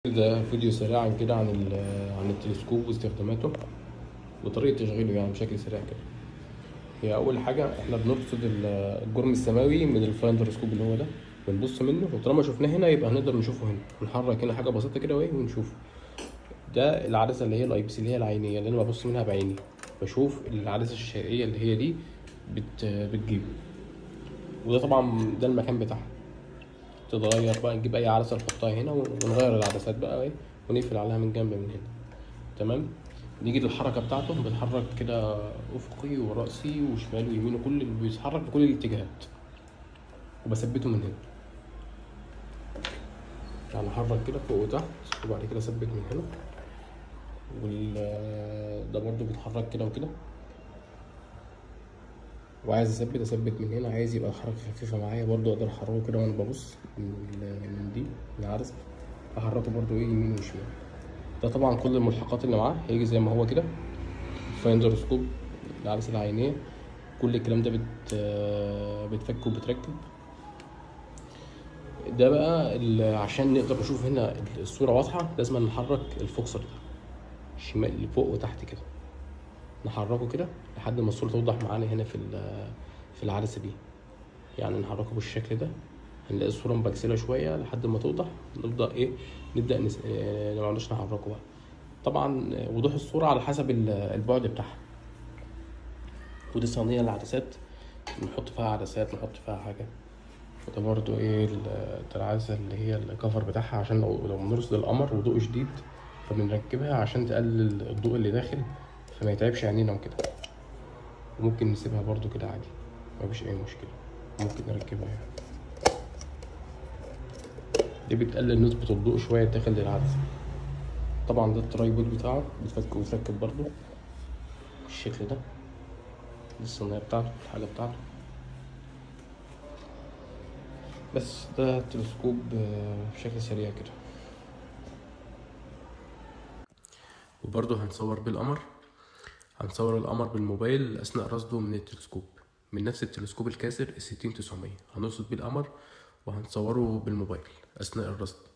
ده فيديو سريع كده عن ال- عن التلسكوب واستخداماته وطريقة تشغيله يعني بشكل سريع كده هي أول حاجة إحنا بنرصد ال- الجرم السماوي من الفايندر سكوب اللي هو ده بنبص منه وطالما شفناه هنا يبقى هنقدر نشوفه هنا نحرك هنا حاجة بسيطة كده وإيه ونشوفه ده العدسة اللي هي الأي بي سي اللي هي العينية اللي أنا ببص منها بعيني بشوف العدسة الشرقية اللي هي دي بت بتجيبه وده طبعا ده المكان بتاعها تتغير بقى نجيب اي عدسه نحطها هنا ونغير العدسات بقى ايه ونقفل عليها من جنب من هنا تمام نيجي للحركه بتاعته بنتحرك كده افقي وراسي وشمال ويمين وكل بيتحرك بكل الاتجاهات وبثبته من هنا يعني احرك كده فوق وتحت وبعد كده اثبت من هنا وال ده برضو بيتحرك كده وكده وعايز اثبت اثبت من هنا عايز يبقى الحركه خفيفه معايا برضو اقدر احركه كده وانا ببص من ال- من دي من العدسه احركه برضو ايه يمين وشمال ده طبعا كل الملحقات اللي معاه هيجي زي ما هو كده فايندر سكوب العدسه العينيه كل الكلام ده بت بتفك وبتركب ده بقى ال- عشان نقدر نشوف هنا الصوره واضحه لازم نحرك الفوكسر ده شمال لفوق وتحت كده نحركه كده لحد ما الصورة توضح معانا هنا في ال- في العدسة دي يعني نحركه بالشكل ده هنلاقي الصورة مبكسلة شوية لحد ما توضح نبدأ ايه نبدأ نس... آه، ما نقعدش نحركه بقى طبعا آه، وضوح الصورة على حسب ال- البعد بتاعها ودي صينية العدسات نحط فيها عدسات نحط فيها حاجة وده برضو ايه ال- العدسة اللي هي الكفر بتاعها عشان لو لو بنرصد القمر وضوء شديد فبنركبها عشان تقلل الضوء اللي داخل فما يتعبش عينينا وكده وممكن نسيبها برضو كده عادي مفيش اي مشكلة ممكن نركبها يعني دي بتقلل نسبة الضوء شوية داخل العدسة طبعا ده الترايبود بتاعه بيتفك ويتركب برضو بالشكل ده دي الصينية بتاعته الحاجة بتاعته بس ده التلسكوب آه، بشكل سريع كده وبرضه هنصور بالقمر هنصور القمر بالموبايل أثناء رصده من التلسكوب من نفس التلسكوب الكاسر الستين تسعمية هنرصد بيه القمر وهنصوره بالموبايل أثناء الرصد